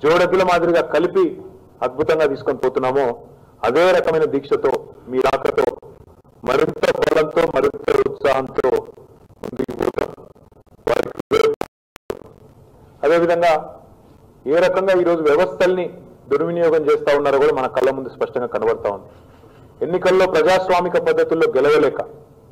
జోడెద్దుల మాదిరిగా కలిపి అద్భుతంగా తీసుకొని పోతున్నామో అదే రకమైన దీక్షతో మీ రాకతో మరింత బలంతో మరింత ఉత్సాహంతో ముందుకు పోతాం వారికి అదేవిధంగా ఏ రకంగా ఈరోజు వ్యవస్థల్ని దుర్వినియోగం చేస్తా ఉన్నారో కూడా మన కళ్ళ ముందు స్పష్టంగా కనబడతా ఉంది ఎన్నికల్లో ప్రజాస్వామిక పద్ధతుల్లో గెలవలేక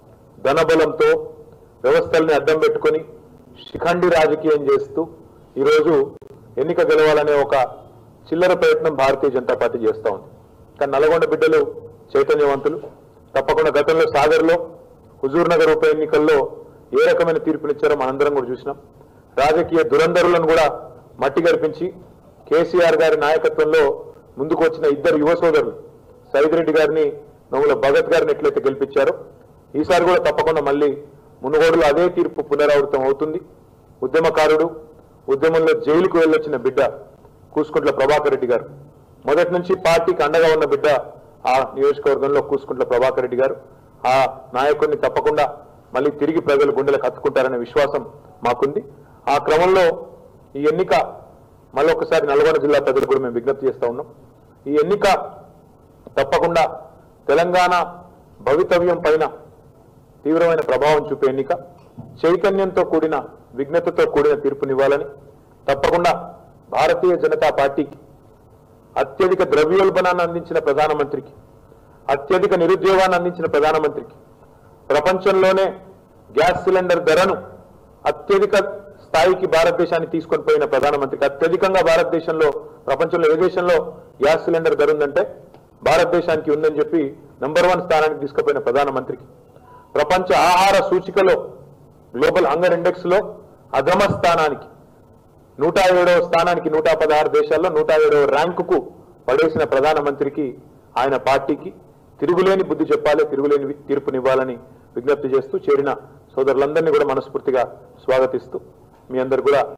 ధనబలంతో వ్యవస్థల్ని అడ్డం పెట్టుకొని శిఖండి రాజకీయం చేస్తూ ఈరోజు ఎన్నిక గెలవాలనే ఒక చిల్లర ప్రయత్నం భారతీయ జనతా పార్టీ చేస్తూ ఉంది కానీ నల్గొండ బిడ్డలు చైతన్యవంతులు తప్పకుండా గతంలో సాగర్లో హుజూర్ నగర్ ఉప ఎన్నికల్లో ఏ రకమైన తీర్పునిచ్చారో మనందరం కూడా చూసినాం రాజకీయ దురంధరులను కూడా మట్టి గడిపించి కేసీఆర్ గారి నాయకత్వంలో ముందుకు వచ్చిన ఇద్దరు యువ సోదరులు సైద్ రెడ్డి గారిని నవ్వుల భగత్ గారిని ఎట్లయితే గెలిపించారో ఈసారి కూడా తప్పకుండా మళ్ళీ మునుగోడులో అదే తీర్పు పునరావృతం అవుతుంది ఉద్యమకారుడు ఉద్యమంలో జైలుకు వెళ్ళొచ్చిన బిడ్డ కూసుకుంట్ల ప్రభాకర్ రెడ్డి గారు మొదటి నుంచి పార్టీకి అండగా ఉన్న బిడ్డ ఆ నియోజకవర్గంలో కూసుకుంట్ల ప్రభాకర్ రెడ్డి గారు ఆ నాయకుడిని తప్పకుండా మళ్ళీ తిరిగి ప్రజలు గుండెలకు హత్తుకుంటారనే విశ్వాసం మాకుంది ఆ క్రమంలో ఈ ఎన్నిక మళ్ళీ ఒకసారి నల్గొండ జిల్లా ప్రజలు కూడా మేము విజ్ఞప్తి చేస్తా ఉన్నాం ఈ ఎన్నిక తప్పకుండా తెలంగాణ భవితవ్యం పైన తీవ్రమైన ప్రభావం చూపే ఎన్నిక చైతన్యంతో కూడిన విఘ్నతతో కూడిన తీర్పునివ్వాలని తప్పకుండా భారతీయ జనతా పార్టీకి అత్యధిక ద్రవ్యోల్బణాన్ని అందించిన ప్రధానమంత్రికి అత్యధిక నిరుద్యోగాన్ని అందించిన ప్రధానమంత్రికి ప్రపంచంలోనే గ్యాస్ సిలిండర్ ధరను అత్యధిక స్థాయికి భారతదేశాన్ని తీసుకొని పోయిన ప్రధానమంత్రికి అత్యధికంగా భారతదేశంలో ప్రపంచంలో ఏ దేశంలో గ్యాస్ సిలిండర్ ధర ఉందంటే భారతదేశానికి ఉందని చెప్పి నంబర్ వన్ స్థానానికి తీసుకుపోయిన ప్రధానమంత్రికి ప్రపంచ ఆహార సూచికలో గ్లోబల్ హంగర్ ఇండెక్స్ లో అధమ స్థానానికి నూట ఏడవ స్థానానికి నూట పదహారు దేశాల్లో నూట ఏడవ ర్యాంకుకు పడేసిన ప్రధానమంత్రికి ఆయన పార్టీకి తిరుగులేని బుద్ధి చెప్పాలి తిరుగులేని తీర్పునివ్వాలని విజ్ఞప్తి చేస్తూ చేరిన సోదరులందరినీ కూడా మనస్ఫూర్తిగా స్వాగతిస్తూ మీ అందరు కూడా